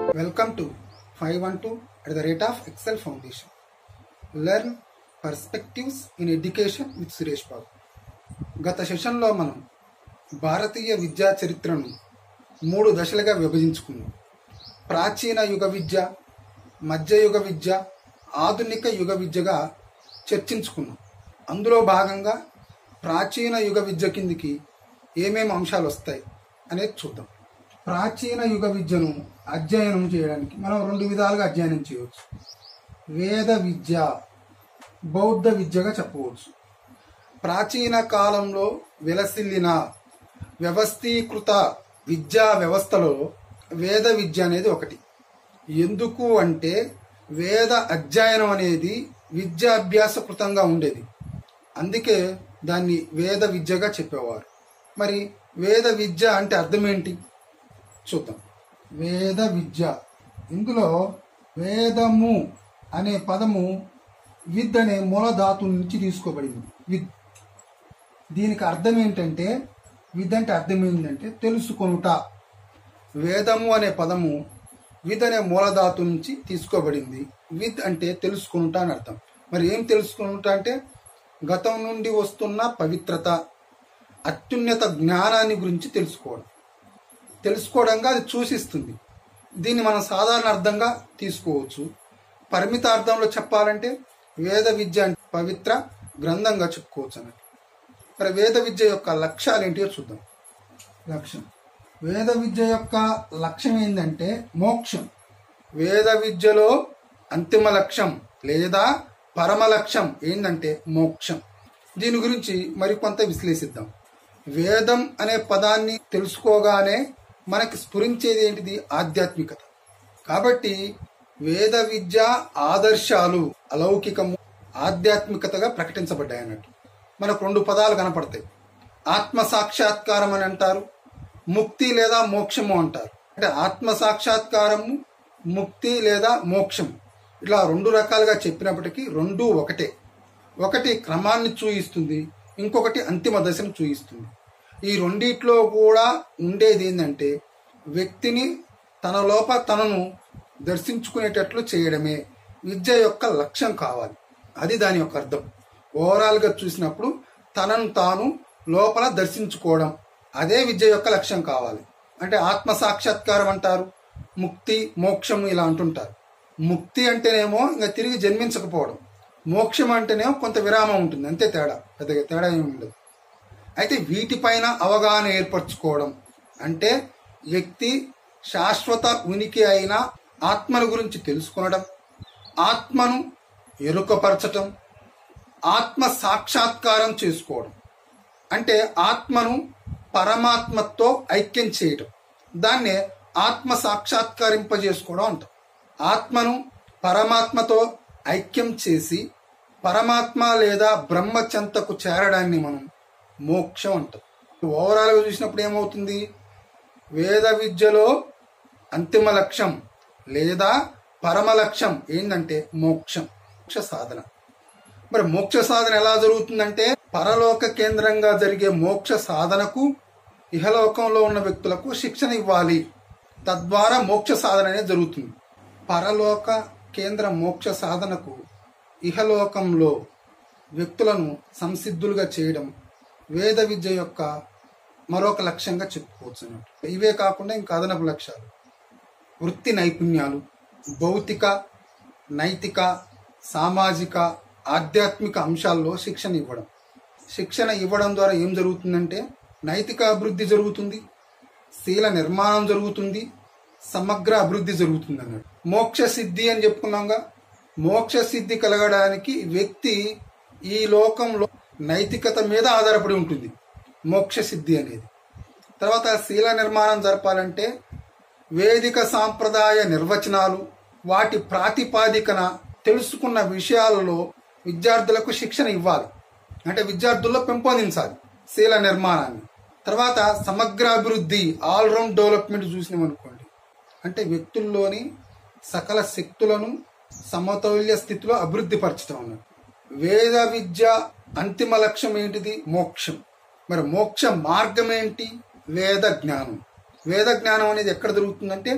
Welcome to 512 at the rate of Excel Foundation. Learn Perspectives in Education with Suresh బాబు గత సెషన్లో మనం భారతీయ విద్యా చరిత్రను మూడు దశలుగా విభజించుకున్నాం ప్రాచీన యుగ విద్య మధ్యయుగ విద్య ఆధునిక యుగ విద్యగా చర్చించుకున్నాం అందులో భాగంగా ప్రాచీన యుగ విద్య కిందికి ఏమేమి అంశాలు వస్తాయి అనేది చూద్దాం ప్రాచీన యుగ విద్యను అధ్యయనం చేయడానికి మనం రెండు విధాలుగా అధ్యయనం చేయవచ్చు వేద విద్య బౌద్ధ విద్యగా చెప్పవచ్చు ప్రాచీన కాలంలో విలసిల్లిన వ్యవస్థీకృత విద్యా వ్యవస్థలో వేద విద్య అనేది ఒకటి ఎందుకు అంటే వేద అధ్యయనం అనేది విద్యాభ్యాసకృతంగా ఉండేది అందుకే దాన్ని వేద విద్యగా చెప్పేవారు మరి వేద విద్య అంటే అర్థం ఏంటి చూద్దాం వేద విద్య ఇందులో వేదము అనే పదము విద్ అనే మూలధాతు నుంచి తీసుకోబడింది విద్ దీనికి అర్థం ఏంటంటే విద్ అంటే అర్థం ఏంటంటే తెలుసుకొనుట వేదము అనే పదము విద్ అనే మూలధాతు నుంచి తీసుకోబడింది విద్ అంటే తెలుసుకొనుట అని అర్థం మరి ఏం తెలుసుకొనుట అంటే గతం నుండి వస్తున్న పవిత్రత అత్యున్నత జ్ఞానాన్ని గురించి తెలుసుకోవడం తెలుసుకోవడంగా అది సూచిస్తుంది దీన్ని మనం సాధారణ అర్థంగా తీసుకోవచ్చు పరిమిత అర్థంలో చెప్పాలంటే వేద విద్య అంటే పవిత్ర గ్రంథంగా చెప్పుకోవచ్చు అన్నట్టు మరి వేద విద్య యొక్క లక్ష్యాలు ఏంటియో చూద్దాం లక్ష్యం వేద విద్య యొక్క లక్ష్యం ఏంటంటే మోక్షం వేద విద్యలో అంతిమ లక్ష్యం లేదా పరమ లక్ష్యం ఏంటంటే మోక్షం దీని గురించి మరికొంత విశ్లేషిద్దాం వేదం అనే పదాన్ని తెలుసుకోగానే మనకి స్ఫురించేది ఏంటిది ఆధ్యాత్మికత కాబట్టి వేద విద్య ఆదర్శాలు అలౌకికము ఆధ్యాత్మికతగా ప్రకటించబడ్డాయి అన్నట్టు మనకు రెండు పదాలు కనపడతాయి ఆత్మ సాక్షాత్కారం అని అంటారు ముక్తి లేదా మోక్షము అంటారు అంటే ఆత్మ సాక్షాత్కారము ముక్తి లేదా మోక్షం ఇట్లా రెండు రకాలుగా చెప్పినప్పటికీ రెండు ఒకటే ఒకటి క్రమాన్ని చూయిస్తుంది ఇంకొకటి అంతిమ దశను చూయిస్తుంది ఈ రెండిట్లో కూడా ఉండేది ఏంటంటే వ్యక్తిని తన లోప తనను దర్శించుకునేటట్లు చేయడమే విద్య యొక్క లక్ష్యం కావాలి అది దాని యొక్క అర్థం ఓవరాల్గా చూసినప్పుడు తనను తాను లోపల దర్శించుకోవడం అదే విద్య యొక్క లక్ష్యం కావాలి అంటే ఆత్మ సాక్షాత్కారం అంటారు ముక్తి మోక్షం ఇలా అంటుంటారు ముక్తి అంటేనేమో ఇంకా తిరిగి జన్మించకపోవడం మోక్షం అంటేనేమో కొంత విరామం ఉంటుంది అంతే తేడా పెద్దగా తేడా ఏమి ఉండదు అయితే వీటిపైన అవగాహన ఏర్పరచుకోవడం అంటే వ్యక్తి శాశ్వత ఉనికి అయిన ఆత్మల గురించి తెలుసుకొనడం ఆత్మను ఎరుకపరచటం ఆత్మ సాక్షాత్కారం చేసుకోవడం అంటే ఆత్మను పరమాత్మతో ఐక్యం చేయటం దాన్నే ఆత్మ సాక్షాత్కరింపజేసుకోవడం అంటాం ఆత్మను పరమాత్మతో ఐక్యం చేసి పరమాత్మ లేదా బ్రహ్మ చెంతకు చేరడాన్ని మనం మోక్షం అంటాం ఓవరాల్గా చూసినప్పుడు ఏమవుతుంది వేద విద్యలో అంతిమ లక్ష్యం లేదా పరమ లక్ష్యం ఏంటంటే మోక్షం మోక్ష సాధన మరి మోక్ష సాధన ఎలా జరుగుతుందంటే పరలోక కేంద్రంగా జరిగే మోక్ష సాధనకు ఇహలోకంలో ఉన్న వ్యక్తులకు శిక్షణ ఇవ్వాలి తద్వారా మోక్ష సాధన అనేది జరుగుతుంది పరలోక కేంద్ర మోక్ష సాధనకు ఇహలోకంలో వ్యక్తులను సంసిద్ధులుగా చేయడం వేద విద్య యొక్క మరొక లక్ష్యంగా చెప్పుకోవచ్చు అన్నట్టు ఇవే కాకుండా ఇంకా అదనపు లక్ష్యాలు వృత్తి నైపుణ్యాలు భౌతిక నైతిక సామాజిక ఆధ్యాత్మిక అంశాల్లో శిక్షణ ఇవ్వడం శిక్షణ ఇవ్వడం ద్వారా ఏం జరుగుతుందంటే నైతిక అభివృద్ధి జరుగుతుంది శీల నిర్మాణం జరుగుతుంది సమగ్ర అభివృద్ధి జరుగుతుంది అన్నాడు మోక్ష సిద్ధి అని చెప్పుకున్నాంగా మోక్ష సిద్ధి కలగడానికి వ్యక్తి ఈ లోకంలో నైతికత మీద ఆధారపడి ఉంటుంది మోక్ష సిద్ధి అనేది తర్వాత శీల నిర్మాణం జరపాలంటే వేదిక సాంప్రదాయ నిర్వచనాలు వాటి ప్రాతిపాదికన తెలుసుకున్న విషయాలలో విద్యార్థులకు శిక్షణ ఇవ్వాలి అంటే విద్యార్థుల్లో పెంపొందించాలి శీల నిర్మాణాన్ని తర్వాత సమగ్ర అభివృద్ధి ఆల్రౌండ్ డెవలప్మెంట్ చూసినాం అనుకోండి అంటే వ్యక్తుల్లోని సకల శక్తులను సమతౌల్య స్థితిలో అభివృద్ధి పరచడం అన్నట్టు వేద విద్య అంతిమ లక్ష్యం ఏంటిది మోక్షం మరి మోక్ష మార్గం ఏంటి వేద జ్ఞానం వేద జ్ఞానం అనేది ఎక్కడ దొరుకుతుందంటే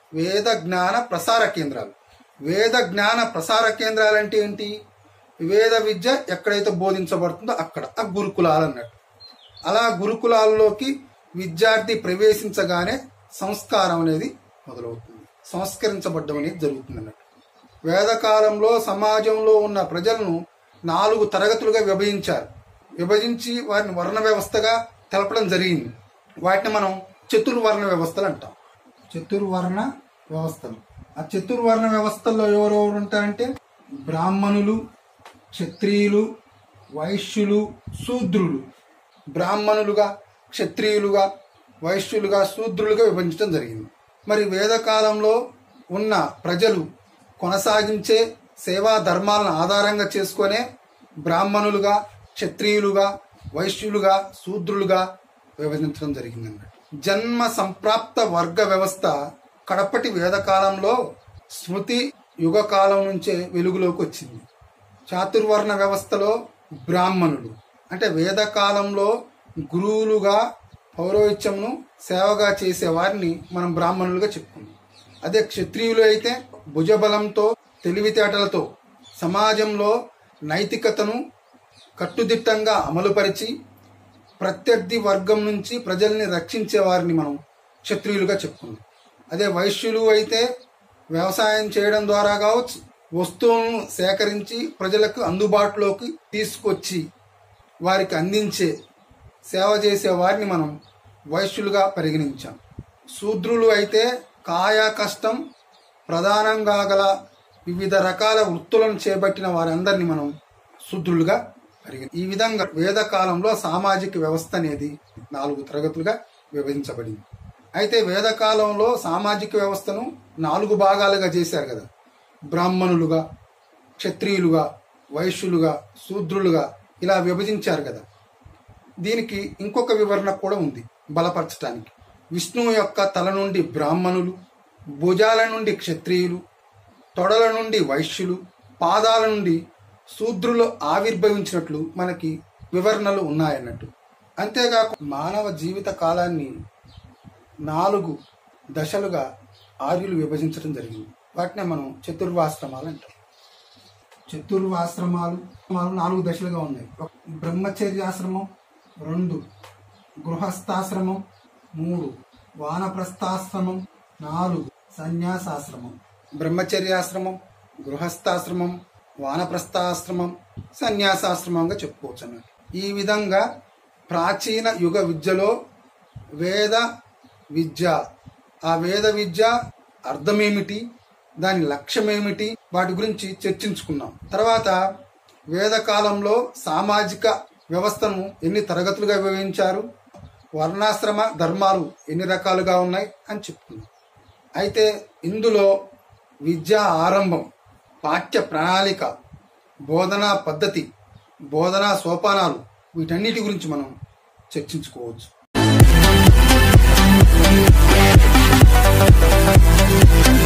వేద జ్ఞాన ప్రసార కేంద్రాలు వేద జ్ఞాన ప్రసార కేంద్రాలు అంటే ఏంటి వేద విద్య ఎక్కడైతే బోధించబడుతుందో అక్కడ ఆ గురుకులాలు అన్నట్టు అలా గురుకులాల్లోకి విద్యార్థి ప్రవేశించగానే సంస్కారం అనేది మొదలవుతుంది సంస్కరించబడ్డం అనేది జరుగుతుంది అన్నట్టు వేదకాలంలో సమాజంలో ఉన్న ప్రజలను నాలుగు తరగతులుగా విభజించారు విభజించి వారిని వర్ణ వ్యవస్థగా తెలపడం జరిగింది వాటిని మనం చతుర్వర్ణ వ్యవస్థలు అంటాం చతుర్వర్ణ వ్యవస్థలు ఆ చతుర్వర్ణ వ్యవస్థల్లో ఎవరెవరు ఉంటారంటే బ్రాహ్మణులు క్షత్రియులు వైశ్యులు శూద్రులు బ్రాహ్మణులుగా క్షత్రియులుగా వైశ్యులుగా శూద్రులుగా విభజించడం జరిగింది మరి వేదకాలంలో ఉన్న ప్రజలు కొనసాగించే సేవా ధర్మాలను ఆధారంగా చేసుకునే బ్రాహ్మణులుగా క్షత్రియులుగా వైశ్యులుగా శూద్రులుగా విభజించడం జరిగిందన్నమాట జన్మ సంప్రాప్త వర్గ వ్యవస్థ కడపటి వేదకాలంలో స్మృతి యుగ కాలం నుంచే వెలుగులోకి వచ్చింది చాతుర్వర్ణ వ్యవస్థలో బ్రాహ్మణులు అంటే వేదకాలంలో గురువులుగా పౌరోహిత్యంను సేవగా చేసే వారిని మనం బ్రాహ్మణులుగా చెప్పుకున్నాం అదే క్షత్రియులు అయితే భుజబలంతో తెలివితేటలతో సమాజంలో నైతికతను కట్టుదిట్టంగా అమలుపరిచి ప్రత్యర్థి వర్గం నుంచి ప్రజల్ని రక్షించే వారిని మనం క్షత్రియులుగా చెప్పుకున్నాం అదే వైశ్యులు అయితే వ్యవసాయం చేయడం ద్వారా కావచ్చు వస్తువులను సేకరించి ప్రజలకు అందుబాటులోకి తీసుకొచ్చి వారికి అందించే సేవ చేసే వారిని మనం వైశ్యులుగా పరిగణించాం శూద్రులు అయితే కాయ కష్టం ప్రధానంగా గల వివిధ రకాల వృత్తులను చేపట్టిన వారందరినీ మనం శూద్రులుగా పరిగణి ఈ విధంగా వేదకాలంలో సామాజిక వ్యవస్థ అనేది నాలుగు తరగతులుగా విభజించబడింది అయితే వేదకాలంలో సామాజిక వ్యవస్థను నాలుగు భాగాలుగా చేశారు కదా బ్రాహ్మణులుగా క్షత్రియులుగా వైశ్యులుగా శూద్రులుగా ఇలా విభజించారు కదా దీనికి ఇంకొక వివరణ కూడా ఉంది బలపరచడానికి విష్ణువు యొక్క తల నుండి బ్రాహ్మణులు భుజాల నుండి క్షత్రియులు తొడల నుండి వైశ్యులు పాదాల నుండి శూద్రులు ఆవిర్భవించినట్లు మనకి వివరణలు ఉన్నాయన్నట్టు అంతేకాక మానవ జీవిత కాలాన్ని నాలుగు దశలుగా ఆర్యులు విభజించడం జరిగింది వాటినే మనం చతుర్వాశ్రమాలు అంటాం చతుర్వాశ్రమాలు మాలు నాలుగు దశలుగా ఉన్నాయి ఒక బ్రహ్మచర్యాశ్రమం రెండు గృహస్థాశ్రమం మూడు వానప్రస్థాశ్రమం నాలుగు సన్యాసాశ్రమం బ్రహ్మచర్యాశ్రమం గృహస్థాశ్రమం వానప్రస్థాశ్రమం సన్యాసాశ్రమంగా చెప్పుకోవచ్చు అన్నమాట ఈ విధంగా ప్రాచీన యుగ విద్యలో వేద విద్య ఆ వేద విద్య అర్థమేమిటి దాని లక్ష్యమేమిటి వాటి గురించి చర్చించుకున్నాం తర్వాత వేదకాలంలో సామాజిక వ్యవస్థను ఎన్ని తరగతులుగా విభజించారు వర్ణాశ్రమ ధర్మాలు ఎన్ని రకాలుగా ఉన్నాయి అని చెప్పుకున్నాం అయితే ఇందులో విద్యా ఆరంభం పాఠ్య ప్రణాళిక బోధనా పద్ధతి బోధనా సోపానాలు వీటన్నిటి గురించి మనం చర్చించుకోవచ్చు